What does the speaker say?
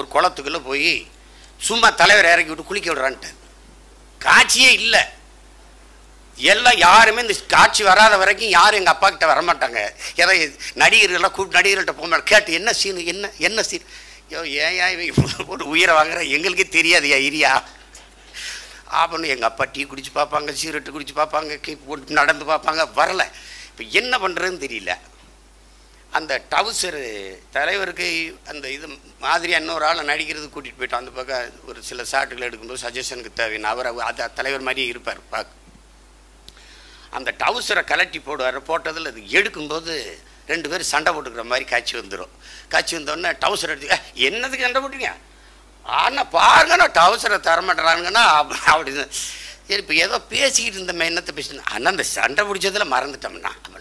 ஒரு குளத்துக்குள்ளே போய் சும்மா தலைவர் இறக்கி விட்டு குளிக்க விடுறான்ட்டு காட்சியே இல்லை எல்லாம் யாருமே இந்த காட்சி வராத வரைக்கும் யாரும் எங்கள் அப்பா கிட்ட வரமாட்டாங்க ஏதோ நடிகர்கள்லாம் கூப்பிட்டு நடிகர்கள்ட்ட போக மாட்டேன் கேட்டு என்ன சீன் என்ன என்ன சீன் ஐயோ ஏன் ஏன் இவன் ஒரு உயிரை வாங்குற எங்களுக்கே தெரியாது ஐயா இரியா அப்படின்னு எங்கள் அப்பா டீ குடிச்சு பார்ப்பாங்க சீரட்டு குடிச்சு பார்ப்பாங்க கீ- போட்டு நடந்து பார்ப்பாங்க வரல இப்போ என்ன பண்ணுறதுன்னு தெரியல அந்த டவுசரு தலைவருக்கு அந்த இது மாதிரியா இன்னொரு ஆளை நடிக்கிறது கூட்டிகிட்டு போயிட்டோம் அந்த பக்கம் ஒரு சில ஷாட்டுகள் எடுக்கும்போது சஜஷனுக்கு தேவையான அவர் அது தலைவர் மாதிரியே இருப்பார் பார்க்க அந்த டவுசரை கலட்டி போடுவார் போட்டதில் அது எடுக்கும்போது ரெண்டு பேரும் சண்டை போட்டுக்கிற மாதிரி காட்சி வந்துடும் காட்சி வந்தோடனே டவுசர் எடுத்து "ஏய், என்னதுக்கு சண்டை போட்டீங்க ஆனால் பாருங்க நான் டவுசரை தரமாட்டேறானுங்கன்னா அப்படி தான். சரி இப்போ ஏதோ பேசிக்கிட்டு இருந்தோமே என்னத்தை பேசணும் ஆனால் அந்த சண்டை பிடிச்சதில் மறந்துட்டோம்னா